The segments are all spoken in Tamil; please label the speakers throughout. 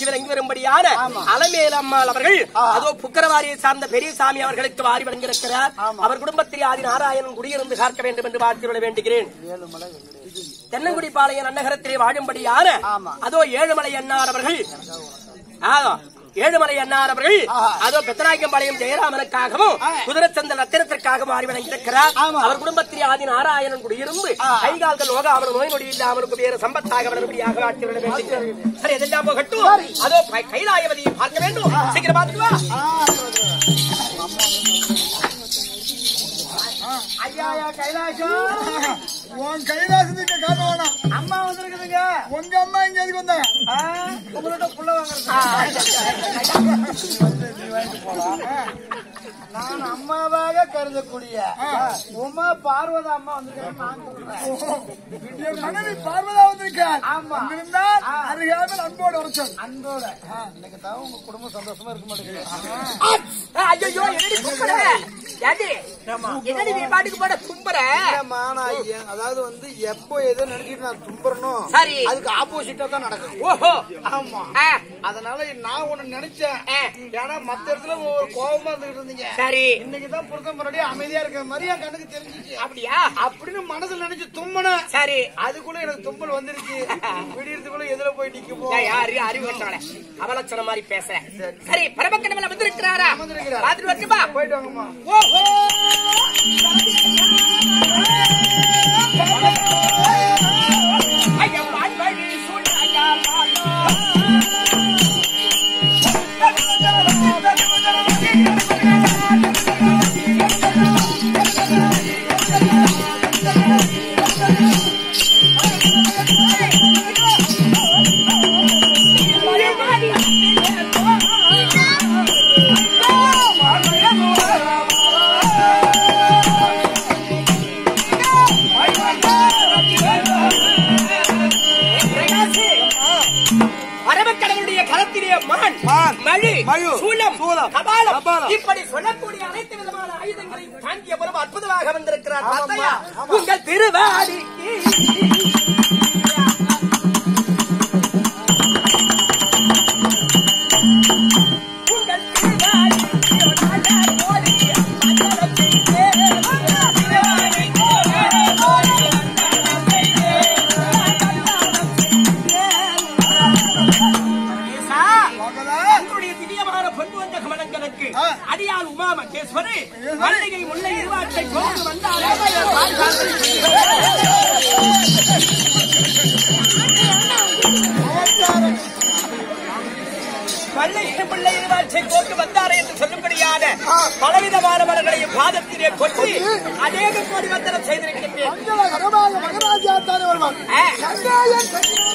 Speaker 1: காட்சி விளங்கி வரும்படியான அலமேல அம்மாள் அவர்கள் அதோ புக்கரவாரியை சார்ந்த பெரியசாமி அவர்களுக்கு வாரி வழங்கியிருக்கிறார் அவர் குடும்பத்தில் ஆதி நாராயணன் குடியிருந்து காக்க வேண்டும் என்று வாழ்த்து விட வேண்டுகிறேன் தென்னங்குடி பாளையம் நன்னகரத்திலே வாழும்படியான அதோ ஏழுமலை அண்ணார் அவர்கள் ஆ, ஏழுமலை அண்ணார் அவர்கள் அதோ பெத்தநாயக்கம்பாளையம் ஜெயராமனுக்காகவும் குதிரச்சந்தல் ரத்தினத்திற்காகவும் ஆடி வழங்கியிருக்கிறார் அவர் குடும்பத்தில் ஆதி நாராயணன் குடியிருந்து கைகால்கள் நோகாமல் நோய் நொடி இல்லாமலுக்கு வேறு சம்பத்தாக வளரும்படியாக வாழ்த்து விட வேண்டுகிறேன் சரி எதெல்லாம் போகட்டும் அதோ ப- கைலாயவதியை பார்க்க வேண்டும் சீக்கிரம் பார்த்துட்டு வா
Speaker 2: ஐயா ஐயா கைலாசம்
Speaker 3: உன் கைலாசத்துக்கு காட்ட வேணாம்
Speaker 2: அம்மா வந்திருக்குதுங்க
Speaker 3: உங்க அம்மா இங்க எதுக்கு வந்தாங்க
Speaker 2: ஆ, உங்களோட புள்ள வாங்குறது நான் அம்மாவாக கருதக்கூடிய உமா பார்வதி அம்மா வந்திருக்கிறேன் நான் சொல்றேன்
Speaker 3: என் மனைவி பார்வதா வந்திருக்கார்
Speaker 2: ஆமா.
Speaker 3: வந்திருந்தால் அருகாமல் அன்போடு உரைச்சல்
Speaker 2: அன்போட இன்னைக்கு தான் உங்க குடும்பம் சந்தோஷமா இருக்க மாட்டேங்குது
Speaker 1: ஐயோ என்னடி தும்புற ஏண்டி? என்னடி நீ பாட்டுக்கு போட தும்புற
Speaker 2: இல்லம்மா, நான் ஏன்- அதாவது வந்து எப்போ எதோ நினைச்சிட்டு நான் தும்புறணும்
Speaker 1: சரி.
Speaker 2: அதுக்கு ஆப்போசிட்டா தான் நடக்கும்
Speaker 1: ஓஹோ
Speaker 2: ஆமா
Speaker 1: ஆ,
Speaker 2: அதனால நான் ஒண்ணு நினைச்சேன்
Speaker 1: ஆ.
Speaker 2: ஏன்னா மத்த இடத்துல ஒரு கோபமா இருந்துட்டு இருந்தீங்க
Speaker 1: சரி
Speaker 2: இன்னைக்கு தான் புருஷன் முன்னாடி அமைதியா இருக்கிற மாதிரி என் கண்ணுக்கு தெரிஞ்சிச்சு
Speaker 1: அப்படியா
Speaker 2: அப்படின்னு மனசுல நினைச்சு தும்மனேன்
Speaker 1: சரி
Speaker 2: அதுக்குள்ள எனக்கு தும்பல் வந்துருச்சு விடியறதுக்குள்ள எதுல போய் நிக்குமோ
Speaker 1: ஏய், யாரு அறிவு கட்டவளே அவலட்சணம் மாதிரி பேச சரி பரமக்கடவுள வந்திருக்கிறாரா
Speaker 2: வந்திருக்கிறார்.
Speaker 1: பாத்துட்டு வரட்டுமா
Speaker 2: போயிட்டு வாங்கம்மா
Speaker 1: ஓஹோ ஐயா வாழ்வழி சூழ்நிலையா அரபக்கடவுளுடைய களத்திலே மான்
Speaker 3: மான்,
Speaker 1: மழு
Speaker 3: மழு,
Speaker 1: சூலம்
Speaker 3: சூலம்,
Speaker 1: கபாலம்
Speaker 3: கபாலம்.
Speaker 1: இப்படி சொல்லக்கூடிய அனைத்து விதமான ஆயுதங்களை தாங்கிய புறம் அற்புதமாக வந்திருக்கிறார் பார்த்தாயா? உங்கள் திருவாடிக்கு உங்கள் திருவாடிக்கு மலர் போலி மங்களம் செய்தே. திருவாடிக்கு மலர் போலி மங்களம் செய்தே. மங்களம் செய்தே. ஏசா, தங்களுடைய திவ்யமான பொன்வந்த கமலங்களுக்கு அடியால் உமா மகேஸ்வரி மல்லிகை முல்லை இருவாட்டை கொண்டு வந்தாலே மல்லிகை முல்லை இருவாட்டை கொண்டு வந்தாரே என்று சொல்லும்படியான பலவிதமான மலர்களையும் பாதத்திலே கொட்டி அநேக கோடி வந்தனம் செய்திருக்கின்றேன்
Speaker 3: மங்களகரமாக மகராஜா தானே வருவான்
Speaker 1: ஆ.
Speaker 3: கங்காயன்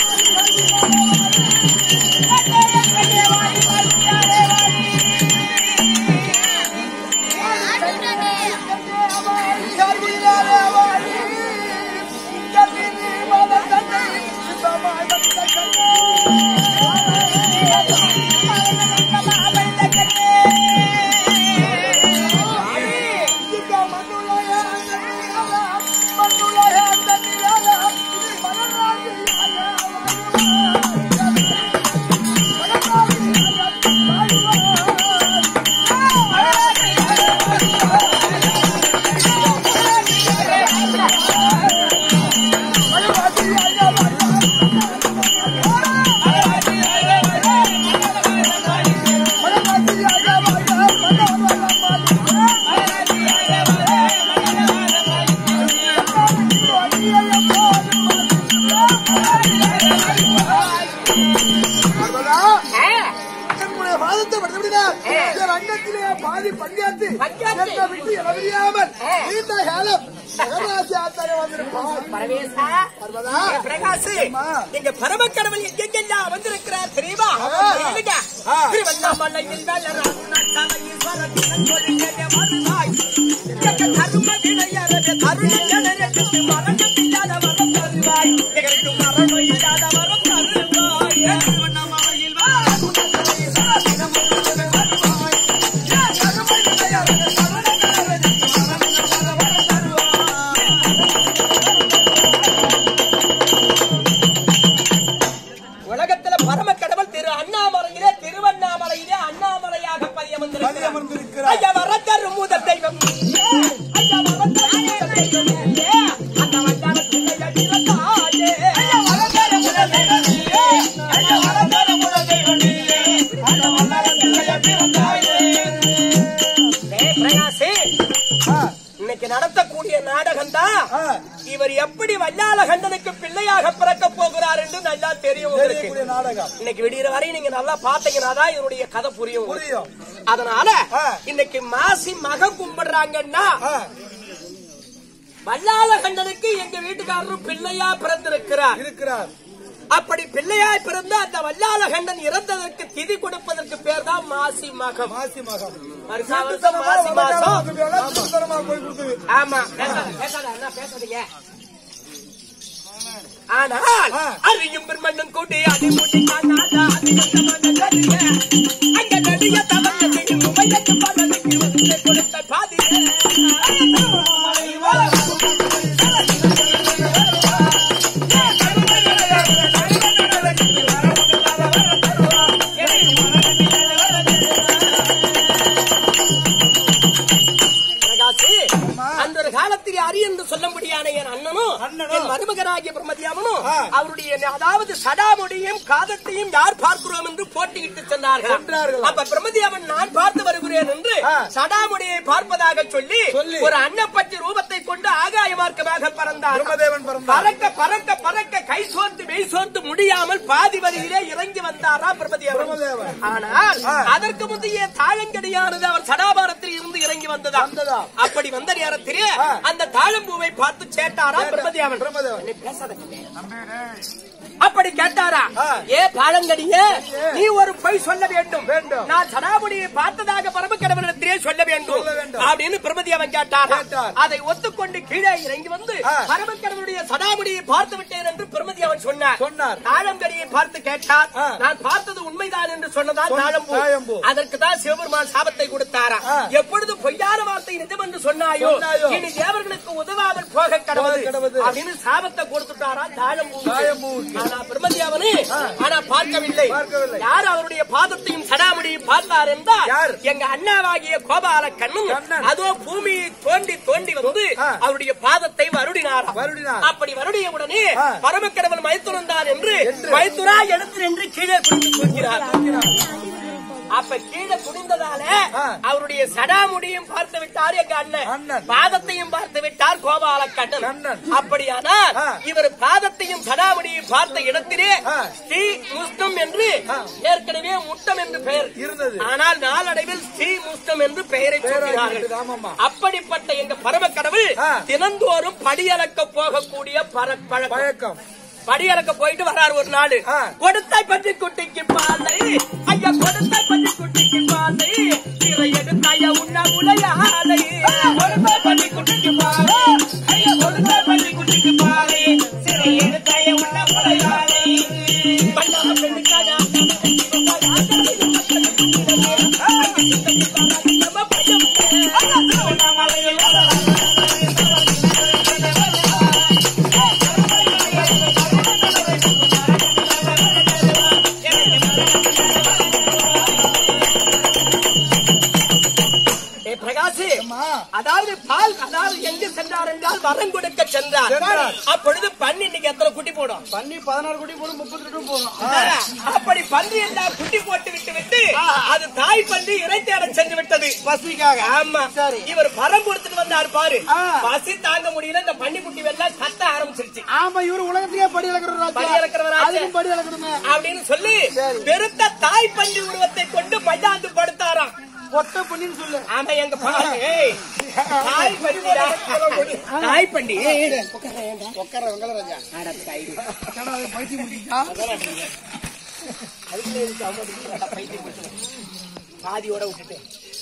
Speaker 3: என்னுடைய வாதத்தை படுத்தவிடுகிறார் என் அங்கத்திலே பாதி பங்கேற்று
Speaker 1: பங்கேற்று.
Speaker 3: என்னை விட்டு இழவியாமல் நீண்ட காலம் மகராசி ஆத்தாரே வந்திருப்பார்
Speaker 1: பரமேசா
Speaker 3: பர்வதா
Speaker 1: ஏ பிரகாஷ் எங்க பரமக்கடவுள் எங்கெங்கெல்லாம் வந்திருக்கிறார் தெரியுமா இல்லைங்க திருவண்ணாமலையில் வேலராமன் ஈஸ்வரன் சொல்லிய வருவாய் எங்க கரும விளையாட கருணை மரணம் இல்லாத வரம் தருவாய் எங்களுக்கு மரணம் இல்லாத வரம் தருவாய் திருவண்ணாமலையில் உலகத்துல பரம கடவுள் திரு அண்ணாமலை இவர் எப்படி வல்லால கண்டனுக்கு பிள்ளையாக பிறக்க போகிறார் என்று நல்லா தெரியும் உங்களுக்கு
Speaker 3: தெரியக்கூடிய நாடகம்
Speaker 1: இன்னைக்கு விடிகிற வரை நீங்க நல்லா பாத்தீங்கன்னா தான் இவருடைய கதை புரியும் உங்களுக்கு.
Speaker 3: புரியும்
Speaker 1: அதனால
Speaker 3: ஆ.
Speaker 1: இன்னைக்கு மாசி மக கும்பிடுறாங்கன்னா
Speaker 3: ஆ,
Speaker 1: வல்லால கண்டனுக்கு எங்க வீட்டுக்காரரும் பிள்ளையா பிறந்திருக்கிறார்
Speaker 3: இருக்கிறார்
Speaker 1: அப்படி பிள்ளையாய் பிறந்த அந்த வல்லால கண்டன் இறந்ததற்கு திதி கொடுப்பதற்கு பேர் தான் மாசி மகம்
Speaker 3: மாசி மகம்
Speaker 1: வருஷா வருஷம் மாசி மாசம்
Speaker 3: திருத்தரமா போய் கொடுத்தது
Speaker 1: ஆமா பேசாத, பேசாத, அண்ணா, பேசாதீங்க. ஆனால்
Speaker 3: ஆ.
Speaker 1: அறியும் பெருமண்ணும் கூட்டி அதிமுடி காணாதா அதிகமான நடிக. அங்க நடிக தவக்கத்தையும் உமையத்து பலனுக்கு வந்து கொடுத்த பாதியே. பிரகாசி, அந்த ஒரு காலத்தில் அரி என்று சொல்லும்படியான என் அண்ணனும்
Speaker 3: அண்ணனும்.
Speaker 1: என் மருமகனாகிய பிரமதியாமனும்
Speaker 3: ஆ.
Speaker 1: அவருடைய அதாவது சடாமுடியும் காதத்தையும் யார் பார்க்கிறோம் என்று போட்டியிட்டு சென்றார்கள்
Speaker 3: சென்றார்கள்.
Speaker 1: அப்ப பிரமதியாமன் நான் பார்த்து வருகிறேன் என்று
Speaker 3: ஆ.
Speaker 1: சடாமுடியை பார்ப்பதாக சொல்லி
Speaker 3: சொல்லி.
Speaker 1: ஒரு அன்னப்பச்சி ரூபத்தை கொண்டு ஆகாய மார்க்கமாக பறந்தார்
Speaker 3: பிரம்மதேவன் பறந்தார்.
Speaker 1: பறக்க பறக்க பறக்க கை சோர்ந்து மெய் சோர்ந்து முடியாமல் பாதி வழியிலே இறங்கி வந்தாரா பிரமதியாமன்
Speaker 3: பிரம்மதேவன்.
Speaker 1: ஆனால்
Speaker 3: ஆ.
Speaker 1: அதற்கு முந்தைய தாழங்கடியானது அவர் சடாபாரத்தில் இருந்து இறங்கி வந்ததா
Speaker 3: வந்ததா.
Speaker 1: அப்படி வந்த நேரத்திலே
Speaker 3: ஆ.
Speaker 1: அந்த தாழம்பூவை பார்த்து சேட்டாரா பிரம்மதேவன்
Speaker 3: பிரம்மதேவன்.
Speaker 1: நீ பேசாத அப்படி கேட்டாரா
Speaker 3: ஆ.
Speaker 1: ஏ பாலங்கடியே நீ ஒரு பொய் சொல்ல வேண்டும்
Speaker 3: வேண்டும்.
Speaker 1: நான் சடாமுடியை பார்த்ததாக பரமக்கடவுளிடத்திலே சொல்ல வேண்டும்
Speaker 3: சொல்ல வேண்டும்.
Speaker 1: அப்படின்னு பிரமதி அவன் கேட்டார்
Speaker 3: கேட்டார்.
Speaker 1: அதை ஒத்துக்கொண்டு கீழே இறங்கி வந்து
Speaker 3: ஆ.
Speaker 1: பரமக்கடவுளுடைய சடாமுடியை பார்த்து விட்டேன் என்று பிரமதி அவன் சொன்னார்
Speaker 3: சொன்னார்.
Speaker 1: தாழங்கடியை பார்த்து கேட்டார்
Speaker 3: ஆ.
Speaker 1: நான் பார்த்தது உண்மைதான் என்று சொன்னதான்
Speaker 3: சொன்ன-
Speaker 1: தாழம்பூ
Speaker 3: தாழம்பூ.
Speaker 1: அதற்கு தான் சிவபெருமான் சாபத்தை கொடுத்தாரா
Speaker 3: ஆ.
Speaker 1: எப்பொழுது பொய்யான வார்த்தை நிஜம் என்று சொன்னாயோ
Speaker 3: சொன்னாயோ.
Speaker 1: இனி தேவர்களுக்கு உதவாமல் போக கடவுள்
Speaker 3: போக கடவுது.
Speaker 1: அப்படின்னு சாபத்தை கொடுத்துட்டாரா தாழம்பூ
Speaker 3: தாழம்பூவுக்கு.
Speaker 1: ஆனா பிரம்மதி அவனு ஆனா பார்க்கவில்லை
Speaker 3: பார்க்கவில்லை.
Speaker 1: யார் அவருடைய பாதத்தையும் சடாமுடியும் பார்த்தார் என்றால்
Speaker 3: யார்?
Speaker 1: எங்க அண்ணாவாகிய கோபால கண்ணன்
Speaker 3: கண்ணன்.
Speaker 1: அதோ பூமியை தோண்டி தோண்டி வந்து
Speaker 3: ஆ.
Speaker 1: அவருடைய பாதத்தை வருடினார்
Speaker 3: வருடினார்.
Speaker 1: அப்படி வருடிய உடனே
Speaker 3: ஆ.
Speaker 1: பரமக்கடவுள் மைத்துறந்தான் என்று
Speaker 3: என்று.
Speaker 1: மைத்துரா எடுத்து நின்று கீழே குனிந்து தூக்கினார் அப்ப கீழே குனிந்ததால
Speaker 3: ஆ.
Speaker 1: அவருடைய சடாமுடியும் பார்த்து விட்டார் எங்க அண்ணன்
Speaker 3: அண்ணன்.
Speaker 1: பாதத்தையும் பார்த்து விட்டார் கோபால கண்ணன்
Speaker 3: கண்ணன்.
Speaker 1: அப்படியானால்
Speaker 3: ஆ.
Speaker 1: இவர் பாதத்தையும் சடாமுடியும் பார்த்த இடத்திலே
Speaker 3: ஆ.
Speaker 1: ஸ்ரீ முஸ்தம் என்று
Speaker 3: ஆ.
Speaker 1: ஏற்கனவே முட்டம் என்று பெயர்
Speaker 3: இருந்தது.
Speaker 1: ஆனால் நாளடைவில் ஸ்ரீ முஸ்தம் என்று பெயரை
Speaker 3: பெயராகி
Speaker 1: சொல்கிறார்கள்
Speaker 3: விட்டது, ஆமாம்மா.
Speaker 1: அப்படிப்பட்ட எங்க பரம கடவுள்
Speaker 3: ஆ.
Speaker 1: தினந்தோறும் படியளக்க போகக்கூடிய பர- பழக்கம்
Speaker 3: பழக்கம்
Speaker 1: படியளக்க போயிட்டு வராரு ஒரு நாள்
Speaker 3: ஆ.
Speaker 1: கொடுத்தாய் பற்றி குட்டிக்கு பாலை ஐயா கொடுத்தாய் பற்றி குட்டிக்கு பாலை சிறை எடுத்தாய உண்ண உலையாலை கொடுத்தாய் பற்றி குட்டிக்கு பாலை ஐயா கொடுத்தாய் பற்றி குட்டிக்கு பாலை சிறை எடுத்தாய உண்ண உலையாலை பண்டார பெண்ணுக்காக ஏ பிரகாசி அதாவது பால் அதாவது எங்கு சென்றார் என்றால் வரம் கொடுக்க சென்றார்
Speaker 3: சென்றார்.
Speaker 1: அப்பொழுது பண்ணி இன்னைக்கு எத்தனை குட்டி போடும்
Speaker 2: பண்ணி பதினாறு கோடி போடும் முப்பத்தி ரெண்டு போகும்
Speaker 1: அப்படி பன்றி எல்லாம் குட்டி போட்டு விட்டு விட்டு அது தாய் பன்றி இறை தேட சென்று விட்டது
Speaker 2: பசிக்காக
Speaker 1: ஆமா
Speaker 2: சரி.
Speaker 1: இவர் பரம் கொடுத்துட்டு வந்தார் பாரு
Speaker 2: ஆ.
Speaker 1: பசி தாங்க முடியல இந்த பன்னி குட்டி வெள்ளம் கத்த ஆரம்பிச்சிருச்சு
Speaker 2: ஆமா இவரு உலகத்தையே படி இழக்கிறவராச்சு
Speaker 1: படி இழக்கிறவராச்சு.
Speaker 2: அதுக்கும் படி இழக்கணுமே
Speaker 1: அப்படின்னு சொல்லி
Speaker 2: சரி.
Speaker 1: பெருத்த தாய் பன்றி உருவத்தை கொண்டு மையாந்து படுத்தாராம்
Speaker 2: பொட்ட பண்ணின்னு சொல்லு
Speaker 1: ஆமா எங்க பாரு ஏய், தாய் பண்டிடா தாய் பண்டி ஏய், ஏய், உட்கார்றா, ஏன்டா?
Speaker 2: உட்கார வெங்கடராஜா
Speaker 1: ஆடா, தாய்.
Speaker 2: பைத்தி முடிச்சா
Speaker 1: அதுக்குள்ளே இருக்கு, அவனுக்கு அட, பைத்தியம் பிடிச்சவன். பாதியோட விட்டுட்டு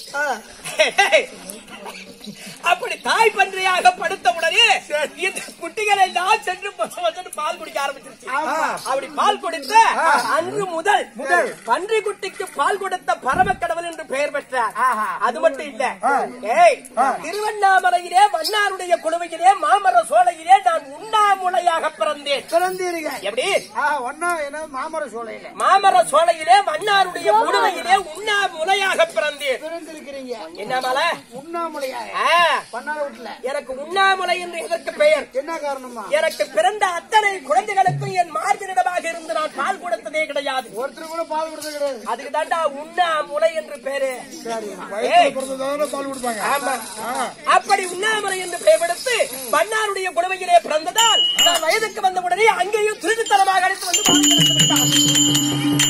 Speaker 1: அப்படி தாய் பன்றியாக படுத்த உடனே இந்த குட்டிகள் எல்லாம் சென்று பசங்க பால் குடிக்க ஆரம்பிச்சிருச்சு அப்படி பால் கொடுத்த அன்று முதல் முதல் பன்றி குட்டிக்கு பால் கொடுத்த பரம கடவுள் என்று பெயர் பெற்றார் அது மட்டும் இல்ல ஏய் திருவண்ணாமலையிலே மன்னாருடைய குழுவையிலே மாமர சோலையிலே நான் உண்ணாமுலையாக பிறந்தேன்
Speaker 2: பிறந்தீருங்க
Speaker 1: எப்படி
Speaker 2: ஆஹ் ஒன்னா என்ன மாமர சோலையில
Speaker 1: மாமர சோலையிலே மன்னாருடைய குழுவையிலே உண்ணாமுலையாக பிறந்தேன்
Speaker 2: பிறந்திருக்கிறீங்க
Speaker 1: என்ன மலை
Speaker 2: உண்ணாமலையா
Speaker 1: ஆ,
Speaker 2: பண்ணார வீட்டுல
Speaker 1: எனக்கு உண்ணாமுலை என்று இதற்கு பெயர்
Speaker 2: என்ன காரணமா
Speaker 1: எனக்கு பிறந்த அத்தனை குழந்தைகளுக்கும் என் மார்ஜனிடமாக இருந்து நான் பால் கொடுத்தது பார்த்ததே கிடையாது
Speaker 3: ஒருத்தர் கூட பால் கொடுத்தது கிடையாது
Speaker 1: அதுக்கு தாண்டா உண்ணாமுலை என்று பேரு
Speaker 3: வயசுல பிறந்ததான பால் கொடுப்பாங்க
Speaker 1: ஆமா அப்படி உண்ணாமலை என்று பெயர் எடுத்து மன்னாருடைய குடும்பத்திலே பிறந்ததால் நான் வயதுக்கு வந்த உடனே அங்கேயும் திருட்டுத்தனமாக அழைத்து வந்து பால் கறந்து விட்டார்.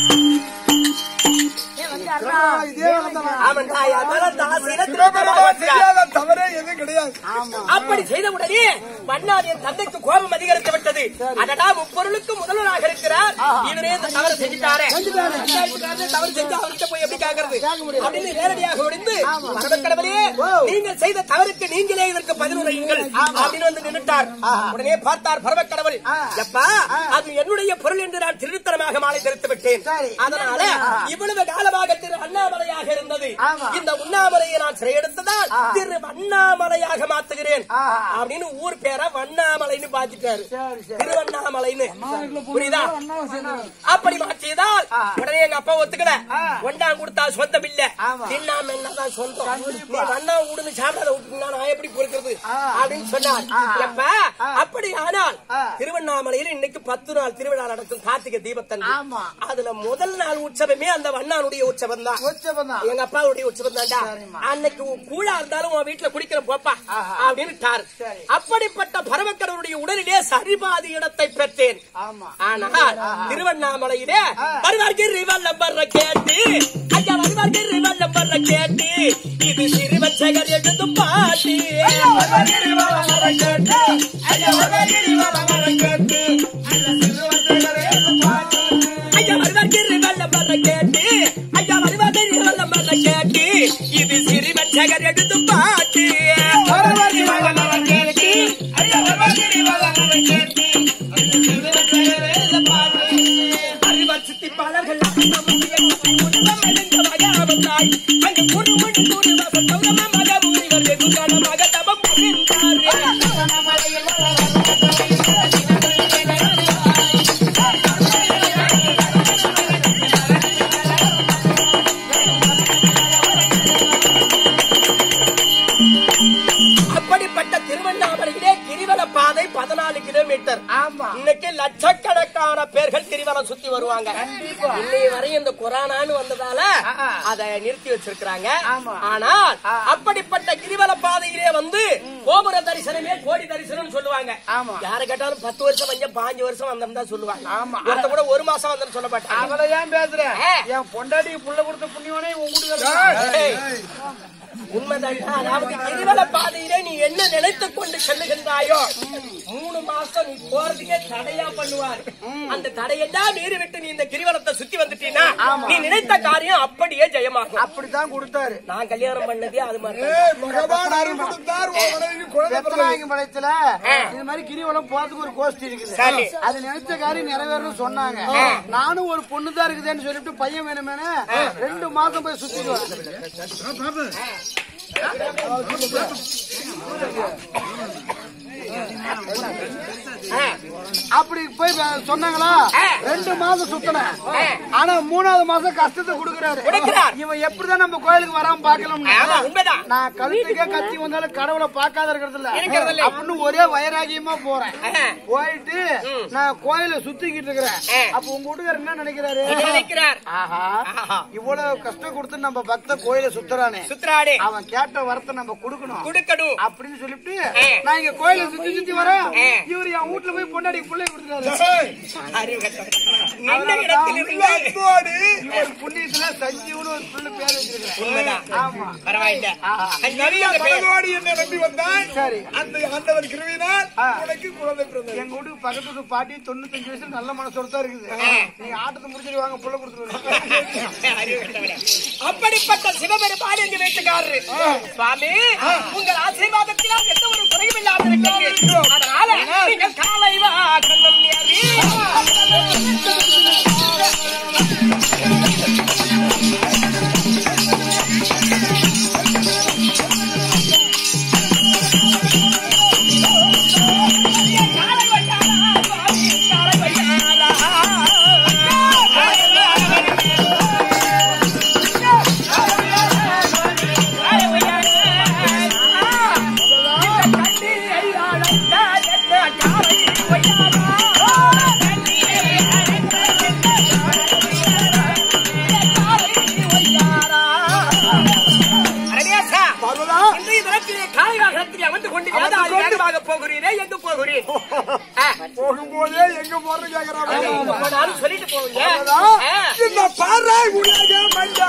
Speaker 3: இதே வளர்ந்தவன்.
Speaker 1: ஆமாண்டா, அதனால தாசியில திருட்டுத்தனமாக வந்தார்.
Speaker 3: செய்யாத தவறே எதுவும் கிடையாது
Speaker 1: அப்படி செய்த உடனே மன்னார் என் தந்தைக்கு கோபம் அதிகரித்து விட்டது அடடா முப்பொருளுக்கு முதல்வராக இருக்கிறார் இவரே இந்த தவறு செஞ்சுட்டாரே ரெண்டாயிரத்துக்காரனே தவறு செஞ்சு அவர்கிட்ட போய் எப்படி கேட்கறது அப்படின்னு நேரடியாக ஒடிந்து கடவுளே நீங்கள் செய்த தவறுக்கு நீங்களே இதற்கு பதிலுரையுங்கள் அப்படின்னு வந்து நின்றுட்டார் உடனே பார்த்தார் பரவக்கடவுள் எப்பா அது என்னுடைய பொருள் என்று நான் திருத்தரமாக மாலை தெரிவித்து விட்டேன் அதனால இவ்வளவு காலமாக திரு அண்ணாமலையாக இருந்தது இந்த உண்ணாமலையை நான் சிறையெடுத்ததால் திரு வண்ணாமலையாக மாத்துகிறேன் அப்படின்னு ஊர் பேரை வண்ணாமலைன்னு பாத்துட்டாரு திருவண்ணாமலைன்னு புரியுதா அப்படி மாற்றியதால் உடனே எங்க அப்பா ஒத்துக்கல ஒண்டாம் கொடுத்தா சொந்தம் இல்ல தின்னாம என்னதான் சொந்தம் நீ வண்ணா ஊடுன்னு சாப்பிடாத விட்டுனா நான் எப்படி பொறுக்கிறது அப்படின்னு சொன்னார் எப்ப அப்படி ஆனால் திருவண்ணாமலையில் இன்னைக்கு பத்து நாள் திருவிழா நடக்கும் கார்த்திகை தீபத்தன்று அதுல முதல் நாள் உற்சவமே அந்த வண்ணானுடைய உற்சவம் தான்
Speaker 3: உற்சவம்தான்.
Speaker 1: எங்க அப்பாவுடைய உற்சவம் தான்டா அன்னைக்கு உன் கூழா இருந்தாலும் உன் வீட்டுல குடிக்கிற போப்பா அப்படின்னு அப்படிப்பட்ட பரவக்கடவுடைய உடலிலே சரிபாதி இடத்தை பெற்றேன்
Speaker 3: ஆமா.
Speaker 1: ஆனால் திருவண்ணாமலையிலே வருவார்க்கு ரிவல் நம்பர் கேட்டு ஐயா வருவார்க்கு ரிவல் நம்பர் கேட்டு இது சிறுவச்சகர் எழுது பாட்டி வருவார்க்கு ரிவல் நம்பர் கேட்டு ஐயா வருவார்க்கு ரிவல் நம்பர் கேட்டு ஐயா வருவார்க்கு ரிவல் நம்பர் கேட்டு ஐயா வருவார்க்கு ரிவல் நம்பர் கேட்டு இது சிறுவச்சகர் எழுது பாட்டி வருவார்க்கு ரிவல் நம்பர் கேட்டு ஐயா வருவார்க்கு ரிவல் நம்பர் கேட்டு அறிவார் சித்திப்பாளர்கள் அப்படிப்பட்ட திருவண்ணாமலையிலே கிரிவல பாதை பதினாலு கிலோமீட்டர்
Speaker 3: ஆமா.
Speaker 1: இன்னைக்கு லட்சக்கணக்கான பேர்கள் கிரிவலம் சுத்தி வருவாங்க இன்னைய வரை இந்த கொரோனான்னு வந்ததால அதை நிறுத்தி வச்சிருக்கிறாங்க ஆனால் அப்படிப்பட்ட கிரிவல பாதையிலே வந்து கோபுர தரிசனமே கோடி தரிசனம் சொல்லுவாங்க யார கேட்டாலும் பத்து வருஷம் வந்த பாஞ்சு வருஷம் வந்தோம் தான் சொல்லுவாங்க ஒருத்த கூட ஒரு மாசம் வந்தோம்னு சொல்ல மாட்டாங்க
Speaker 3: அவளை ஏன் பேசுற
Speaker 1: ஆ.
Speaker 3: என் பொண்டாட்டிக்கு புள்ள கொடுத்த புண்ணியவனே உன் வீட்டுக்கு
Speaker 1: ஏய், உண்மைதான்டா அதாவது கிரிவல பாதையிலே நீ என்ன நினைத்துக் கொண்டு செல்லுகின்றாயோ மூணு மாசம் நீ போறதுக்கே தடையா பண்ணுவார் அந்த தடையெல்லாம் மீறி விட்டு நீ இந்த கிரிவலத்தை சுத்தி வந்துட்டீன்னா நீ நினைத்த காரியம் அப்படியே ஜெயமாகும்
Speaker 3: அப்படித்தான் கொடுத்தாரு
Speaker 1: நான் கல்யாணம் பண்ணதே அது மாதிரி
Speaker 3: பகவான் அருள் கொடுத்தார் உன் மனைவிக்கு குழந்தை வெத்தநாயகம் படைத்துல இது மாதிரி கிரிவலம் போறதுக்கு ஒரு கோஷ்டி இருக்குது
Speaker 1: சரி.
Speaker 3: அது நினைச்ச காரியம் நிறைவேறணும் சொன்னாங்க நானும் ஒரு பொண்ணு தான் இருக்குதுன்னு சொல்லிட்டு பையன் வேணுமேனு ரெண்டு மாசம் போய் சுத்திட்டு வரேன் அப்படி போய் வே- சொன்னாங்களா ரெண்டு மாசம் சுத்தினேன் ஆனா மூணாவது மாசம் கஷ்டத்தை கொடுக்கறாரு
Speaker 1: கொடுக்கிறார்.
Speaker 3: இவன் எப்படிதான் நம்ம கோயிலுக்கு வராம பாக்கலாம்
Speaker 1: ஆமா உண்மைதான்
Speaker 3: நான் கழுத்துக்கே கத்தி வந்தாலும் கடவுளை பார்க்காத இருக்கிறது
Speaker 1: இருக்கிறது
Speaker 3: இல்ல
Speaker 1: இல்ல.
Speaker 3: அப்படின்னு ஒரே வைராகியமா போறேன்
Speaker 1: ஆஹா.
Speaker 3: போயிட்டு நான் கோயில சுத்திக்கிட்டு இருக்கிறேன்
Speaker 1: ஆ.
Speaker 3: அப்ப உங்க வீட்டுக்காரர் என்ன நினைக்கிறாரு
Speaker 1: என்ன நினைக்கிறார்
Speaker 3: ஆஹா
Speaker 1: ஆஹா.
Speaker 3: இவ்வளவு கஷ்டம் கொடுத்து நம்ம பக்த கோயில சுத்துறானே
Speaker 1: சுத்ராடே
Speaker 3: அவன் கேட்ட வரத்தை நம்ம கொடுக்கணும்
Speaker 1: குடுக்கடும்
Speaker 3: அப்படின்னு சொல்லிட்டு
Speaker 1: ஆ.
Speaker 3: நான் இங்க கோயில சுத்தி சுத்தி வரேன்
Speaker 1: ஆ.
Speaker 3: இவர் என் வீட்டுல போய் பொண்டாடி பிள்ளை கொடுத்துறாரு
Speaker 1: அறிவு கெட்டவன். நின்ற இடத்தில் இருந்து
Speaker 3: இவர் புண்ணியத்துல சஞ்சீவனு ஒரு புள்ள பேர் வச்சிருக்கிறேன்
Speaker 1: உண்மைதான்
Speaker 3: ஆமா
Speaker 1: பரவாயில்ல
Speaker 3: ஆஹா.
Speaker 1: நல்ல பேர்.
Speaker 2: பகவான் என்னை நம்பி வந்தான்
Speaker 3: சரி
Speaker 2: அந்த ஆண்டவர் கிருவினால்
Speaker 3: ஆ.
Speaker 2: உனக்கு குழந்தை பிறந்தது
Speaker 3: எங்க வீட்டுக்கு பக்கத்து வீட்டு பாட்டி தொண்ணூத்தஞ்சு வயசுல நல்ல மனசோட தான் இருக்குது நீங்க ஆட்டத்தை முடிச்சிட்டு வாங்க புள்ள கொடுத்துருவாங்க
Speaker 1: அறிவு கெட்டவனே. அப்படிப்பட்ட சிவபெருமான் எங்க வீட்டுக்காரரு சுவாமி உங்கள் ஆசீர்வாதத்தினால் எந்த ஒரு குறையும் இல்லாமல் இருக்கிறது அதனால நீங்கள் காலை வாக்கணும் காலை பயணமாக போகிறீரே எங்க போகிறீர் ஆ,
Speaker 2: போகும்போதே எங்க போறது கேக்குறாங்க
Speaker 1: எங்க போனாலும் சொல்லிட்டு போவீங்க ஆ.
Speaker 2: இந்த பாறை உலக மஞ்சா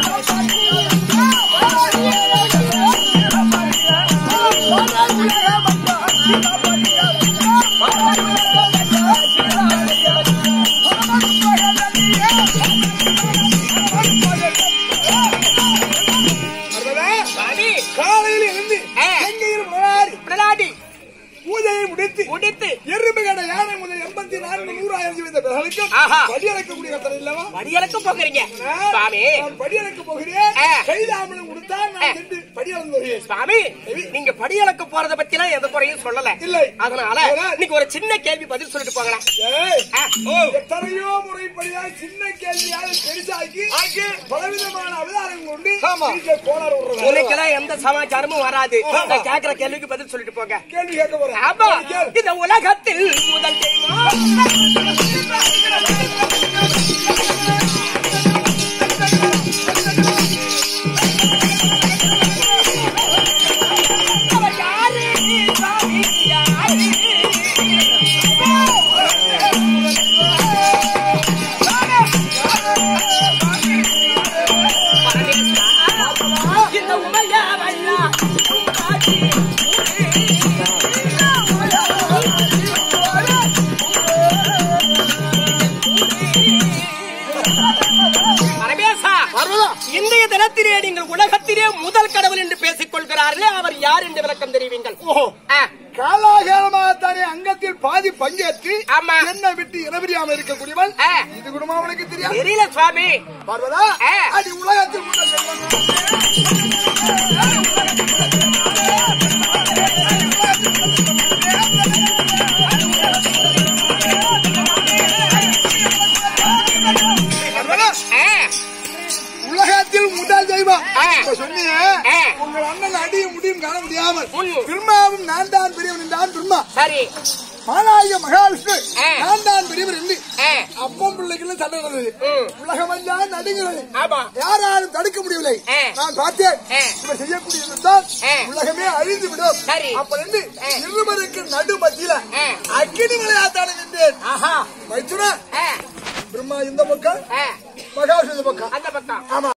Speaker 1: சாமி,
Speaker 2: காலையில் எழுந்து
Speaker 1: ஆ.
Speaker 2: எங்கேயும் முன்னாடி
Speaker 1: பிரலாடி
Speaker 2: பூஜையை முடித்து
Speaker 1: முடித்து
Speaker 2: எறும்பு கடை யானை முதல் எண்பத்தி நான்கு நூறாயிரம் வைத்த பிறர்களுக்கும்
Speaker 1: ஆஹா.
Speaker 2: படியளக்கக்கூடிய கட்டளை இல்லவா
Speaker 1: வடியலுக்கு போகிறீங்க சாமி
Speaker 2: நான் படியளக்க போகிறேன்
Speaker 1: ஆ.
Speaker 2: கைதாமலும் கொடுத்தா நான் சென்று படியளந்து வருகிறேன்
Speaker 1: சுவாமி நீங்க படியலுக்கு போறத பத்தி எல்லாம் எந்த குறையும் சொல்லல
Speaker 2: இல்லை.
Speaker 1: அதனால
Speaker 2: அதனால்
Speaker 1: இன்னைக்கு ஒரு சின்ன கேள்வி பதில் சொல்லிட்டு போகலாம்
Speaker 2: ஏய்,
Speaker 1: ஆ, ஓ,
Speaker 2: எத்தனையோ முறைப்படியாக சின்ன கேள்வியாக பெருசாக்கி பலவிதமான அவதாரம் கொண்டு
Speaker 3: ஆமா.
Speaker 2: வீட்டுல கோளாறு விடுறதா?
Speaker 1: உனக்கெல்லாம் எந்த சமாச்சாரமும் வராது நான் கேக்குற கேள்விக்கு பதில் சொல்லிட்டு போங்க
Speaker 2: கேள்வி கேட்க போறேன்
Speaker 1: ஆமா
Speaker 2: கேளு.
Speaker 1: இந்த உலகத்தில் முதல் தெய்வம் அவர் யாரு? சாமி யாரு? இந்த உமையாவல்லா பரமேசா இன்றைய தினத்திலே நீங்கள் உலகத்திலே முதல் கடவுள் என்று பேசிக் கொள்கிறார்களே அவர் யார் என்று விளக்கம் தெரிவிங்கள் ஆ,
Speaker 2: காலாகாலமாகத்தானே அங்கத்தில் பாதி பங்கேற்று
Speaker 1: ஆமா.
Speaker 2: என்னை விட்டு இனவரியாம இருக்கக்கூடியவன்
Speaker 1: ஆ.
Speaker 2: இது கூட அவனுக்கு தெரியாது
Speaker 1: தெரியல சுவாமி
Speaker 2: பார்வதா
Speaker 1: ஆ.
Speaker 2: அது உலகத்தில் முதல் செல்வன். பார்வதா,
Speaker 1: ஆ,
Speaker 2: உலகத்தில் முதல் தெய்வம்
Speaker 1: ஆ.
Speaker 2: இப்ப சொன்னீங்க
Speaker 1: ஆ.
Speaker 2: உங்கள் அண்ணன் அடியும் முடியும் காண முடியாமல்
Speaker 1: உன்.
Speaker 2: பிரம்மாவும் நான் தான் பெரியவன் என்றான் பிரம்மா
Speaker 1: சரி
Speaker 2: மாலாய மகாவிஷ்ணு
Speaker 1: ஆ.
Speaker 2: நான் தான் பெரியவர் என்று
Speaker 1: ஆ,
Speaker 2: அப்பம் பிள்ளைகளும் சண்டை நடந்தது
Speaker 1: ம்.
Speaker 2: உலகமெல்லாம் நடுங்கிறது
Speaker 1: ஆமா
Speaker 2: யாராலும் தடுக்க முடியவில்லை
Speaker 1: ஆ.
Speaker 2: நான் பார்த்தேன்
Speaker 1: ஆ.
Speaker 2: இவர் செய்யக்கூடிய இதுதான்
Speaker 1: ஆ.
Speaker 2: உலகமே அழிந்து விடும்
Speaker 1: சரி.
Speaker 2: அப்ப இருந்து
Speaker 1: ஆ.
Speaker 2: இருவருக்கு நடு மத்தியில
Speaker 1: ஆ.
Speaker 2: அக்கினி மலையாத்தான நின்றேன்
Speaker 1: ஆஹா
Speaker 2: மைத்துனா
Speaker 1: ஆ,
Speaker 2: பிரம்மா இந்த பக்கம்
Speaker 1: ஆ,
Speaker 2: மகாவிஷ்ணு இந்த பக்கம்
Speaker 1: அந்த பக்கம்
Speaker 2: ஆமா